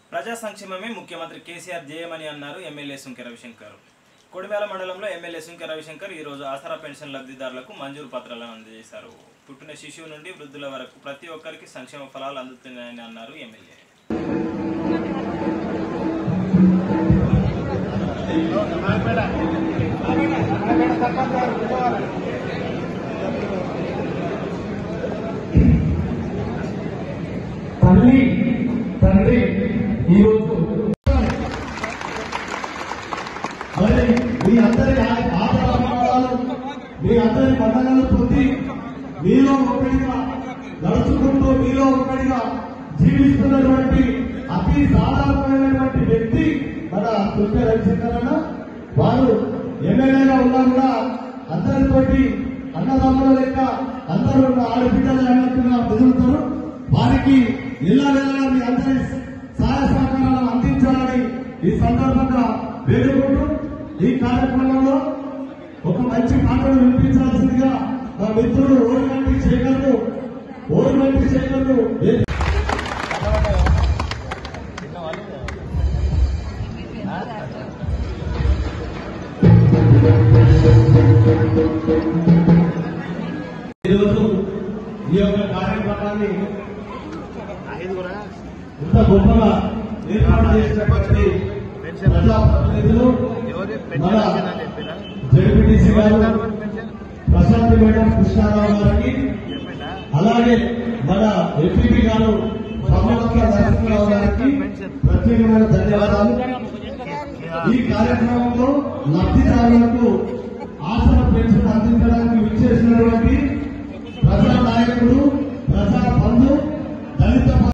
ప్రజా సంక్షేమమే ముఖ్యమంత్రి కేసీఆర్ జయమని అన్నారు ఎమ్మెల్యే సుంకె రవిశంకర్ కొడిమేల మండలంలో ఎమ్మెల్యే సుంకె రవిశంకర్ ఈ రోజు ఆసరా పెన్షన్ లబ్ధిదారులకు మంజూరు పత్రాలను అందజేశారు పుట్టిన శిశువు నుండి వృద్ధుల వరకు ప్రతి ఒక్కరికి సంక్షేమ ఫలాలు అందుతున్నాయని అన్నారు ఎమ్మెల్యే తల్లి తండ్రి ఈరోజు మరి మీ అందరి ఆదరాలు మీ అందరి పండుగలు పొంది మీలో ఒకటిగా నడుచుకుంటూ మీలో ఒకటిగా జీవిస్తున్నటువంటి అతి సాధారణమైనటువంటి వ్యక్తి మన తుల్లి రవిశంకర్ అన్న వారు ఎమ్మెల్యేగా ఉన్నా కూడా అందరితోటి అన్నదమ్ముల లెక్క అందరూ ఉన్న ఆడబిడ్డలు అన్నట్టుగా మెదులుతారు వారికి ఇళ్ళ వేళ మీ అందరి సహాయ సహకారాలు అందించాలని ఈ సందర్భంగా వేడుకుంటూ ఈ కార్యక్రమంలో ఒక మంచి పాటను వినిపించాల్సిందిగా మా మిత్రుడు ఓరిగంటి శేఖర్ను ఓరిగంటి శేఖర్ను వే- ఈరోజు ఈ యొక్క కార్యక్రమాన్ని ఇంత గొప్పగా ఏర్పాటు చేసినటువంటి ప్రజాప్రతినిధులు మన జడ్పీటీసీ గారు ప్రశాంతి మేడం కృష్ణారావు గారికి అలాగే మన ఎంపీపీ గారు సమర్థ నరసింహరావు గారికి ప్రత్యేకమైన ధన్యవాదాలు ఈ కార్యక్రమంలో లబ్ధిదారులకు ఆసన పెన్షన్ అందించడానికి విచ్చేసినటువంటి